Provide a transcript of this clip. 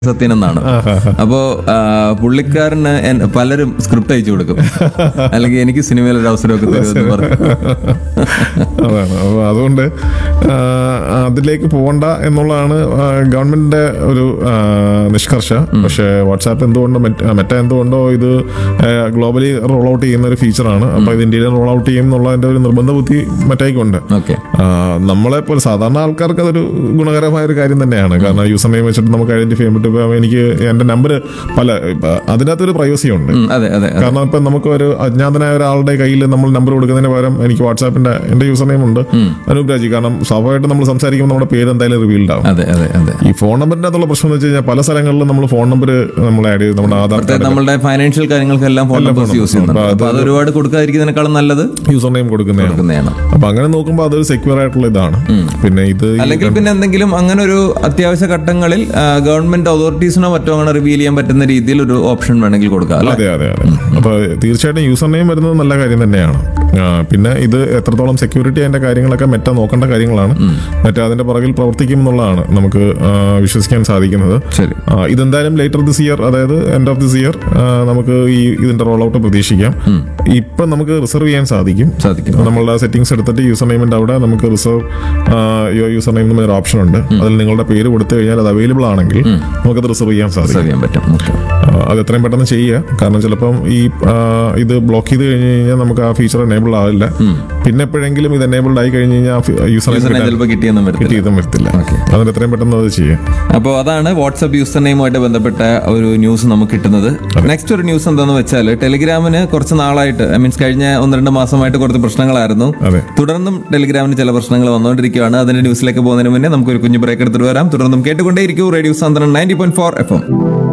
സത്യൻ എന്നാണ് അപ്പോ ആ, പുള്ളിക്കാരന് എൻ- പലരും സ്ക്രിപ്റ്റ് അയച്ചു കൊടുക്കും അല്ലെങ്കിൽ എനിക്ക് സിനിമയിൽ ഒരു അവസരമൊക്കെ തരുമെന്ന് പറഞ്ഞു അതാണ് അപ്പോൾ അതുകൊണ്ട് ആ, അതിലേക്ക് പോകണ്ട എന്നുള്ളതാണ് ആ, ഗവൺമെന്റിന്റെ ഒരു ആ, നിഷ്കർഷ പക്ഷേ വാട്സാപ്പ് എന്തുകൊണ്ടോ മെറ്റ- മെറ്റ എന്തുകൊണ്ടോ ഇത് ഗ്ലോബലി റോൾ ഔട്ട് ചെയ്യുന്ന ഒരു ഫീച്ചറാണ് അപ്പോൾ ഇത് ഇന്ത്യയിൽ റോൾ ഔട്ട് ചെയ്യും എന്നുള്ളതിന്റെ ഒരു നിർബന്ധ ബുദ്ധി മെറ്റയ്ക്കുണ്ട് ഓക്കെ ആ, നമ്മളെ പോലെ സാധാരണ ആൾക്കാർക്ക് അതൊരു ഗുണകരമായ ഒരു കാര്യം തന്നെയാണ് കാരണം യൂസർ നെയിം വെച്ചിട്ട് നമുക്ക് ഐഡന്റിഫൈ ചെയ്യാൻ പറ്റും ഇപ്പൊ എനിക്ക് എന്റെ നമ്പർ പല ഇപ്പൊ അതിനകത്തൊരു പ്രൈവസി ഉണ്ട് അതെ അതെ അതെ. കാരണം ഇപ്പൊ നമുക്ക് ഒരു അജ്ഞാതനായ ഒരാളുടെ കയ്യിൽ നമ്മൾ നമ്പർ കൊടുക്കുന്നതിന് പകരം എനിക്ക് വാട്സാപ്പിന്റെ എന്റെ യൂസർ നെയിം ഉണ്ട് അനൂപ് രാജി കാരണം സ്വാഭാവികമായിട്ടും നമ്മൾ സംസാരിക്കുമ്പോൾ നമ്മുടെ പേര് എന്തായാലും റിവീൽഡ് ആവും അതെ അതെ അതെ ഈ ഫോൺ നമ്പറിന്റെ അകത്തുള്ള പ്രശ്നം എന്ന് വെച്ച് കഴിഞ്ഞാൽ പല സ്ഥലങ്ങളിലും നമ്മൾ ഫോൺ നമ്പർ നമ്മൾ ആഡ് ചെയ്ത് നമ്മുടെ ആധാർ പ്രത്യേകം നമ്മളുടെ ഫൈനാൻഷ്യൽ കാര്യങ്ങൾക്കെല്ലാം ഫോൺ നമ്പേഴ്സ് യൂസ് ചെയ്യുന്നുണ്ട് അപ്പൊ അത് ഒരുപാട് കൊടുക്കാതിരിക്കുന്നതിനേക്കാളും നല്ലത് യൂസർ നെയിം കൊടുക്കുന്നതാണ് കൊടുക്കുന്നതാണ് അപ്പൊ അങ്ങനെ നോക്കുമ്പോൾ അതൊരു സെക്യൂർ ആയിട്ടുള്ള ഇതാണ് പിന്നെ ഇത് ഈ അല്ലെങ്കിൽ പിന്നെ എന്തെങ്കിലും അങ്ങനെ ഒരു അത്യാവശ്യ ഘട്ടങ്ങളിൽ ആ, ഗവൺമെന്റ് അതോറിറ്റീസിനോ മറ്റോ അങ്ങനെ റിവീൽ ചെയ്യാൻ പറ്റുന്ന രീതിയിൽ ഒരു ഓപ്ഷൻ വേണമെങ്കിൽ കൊടുക്കാം അല്ലെ അതെ അതെ അതെ അപ്പൊ തീർച്ചയായിട്ടും യൂസർ നെയിം വരുന്നത് നല്ല കാര്യം തന്നെയാണ് ആ, പിന്നെ ഇത് എത്രത്തോളം സെക്യൂരിറ്റി അതിന്റെ കാര്യങ്ങളൊക്കെ മെറ്റ നോക്കേണ്ട കാര്യങ്ങളാണ് മെറ്റ അതിന്റെ പുറകിൽ പ്രവർത്തിക്കും എന്നുള്ളതാണ് നമുക്ക് ആ, വിശ്വസിക്കാൻ സാധിക്കുന്നത് ശരി ആ, ഇതെന്തായാലും ലേറ്റർ ദിസ് ഇയർ അതായത് എൻഡ് ഓഫ് ദിസ് ഇയർ നമുക്ക് ഈ ഇതിന്റെ റോൾ ഔട്ട് പ്രതീക്ഷിക്കാം ഇപ്പൊ നമുക്ക് റിസർവ് ചെയ്യാൻ സാധിക്കും സാധിക്കും നമ്മളുടെ സെറ്റിംഗ്സ് എടുത്തിട്ട് യൂസർ നെയിമിന്റെ അവിടെ നമുക്ക് റിസർവ് യൂസർ നെയിം എന്നൊരു ഓപ്ഷൻ ഉണ്ട് അതിൽ നിങ്ങളുടെ പേര് കൊടുത്തു കഴിഞ്ഞാൽ അത് അവൈലബിൾ ആണെങ്കിൽ നമുക്കത് റിസർവ് ചെയ്യാൻ സാധിക്കും അറിയാൻ പറ്റും ഓക്കെ ആ, അത് എത്രയും പെട്ടെന്ന് ചെയ്യുക കാരണം ചിലപ്പം ഈ ആ, ഇത് ബ്ലോക്ക് ചെയ്ത് കഴിഞ്ഞ് കഴിഞ്ഞാൽ നമുക്ക് ആ ഫീച്ചർ എനേബിൾ ആവില്ല പിന്നെ എപ്പോഴെങ്കിലും ഇത് എനേബിൾഡ് ആയി കഴിഞ്ഞ് കഴിഞ്ഞാൽ യൂസർ ചിലപ്പോൾ കിട്ടിയെന്നും വരത്തില്ല കിട്ടിയതും വരത്തില്ല അതുകൊണ്ട് എത്രയും പെട്ടെന്ന് അത് ചെയ്യാം അപ്പോൾ അതാണ് വാട്സ്ആപ്പ് യൂസർ നെയിമുമായിട്ട് ബന്ധപ്പെട്ട ഒരു ന്യൂസ് നമുക്ക് കിട്ടുന്നത് നെക്സ്റ്റ് ഒരു ന്യൂസ് എന്താണെന്ന് വെച്ചാൽ ടെലിഗ്രാമിന് കുറച്ച് നാളായിട്ട് ഐ മീൻസ് കഴിഞ്ഞ ഒന്ന് രണ്ട് മാസമായിട്ട് കുറച്ച് പ്രശ്നങ്ങളായിരുന്നു അതെ തുടർന്നും ടെലിഗ്രാമിന് ചില പ്രശ്നങ്ങൾ വന്നുകൊണ്ടിരിക്കുകയാണ് അതിന്റെ ന്യൂസിലേക്ക് പോകുന്നതിന് മുന്നേ നമുക്ക് ഒരു കുഞ്ഞു ബ്രേക്ക് എടുത്തിട്ട് വരാം തുടർന്നും കേട്ടുകൊണ്ടേയിരിക്കും radio Santhwanam ninety point four F M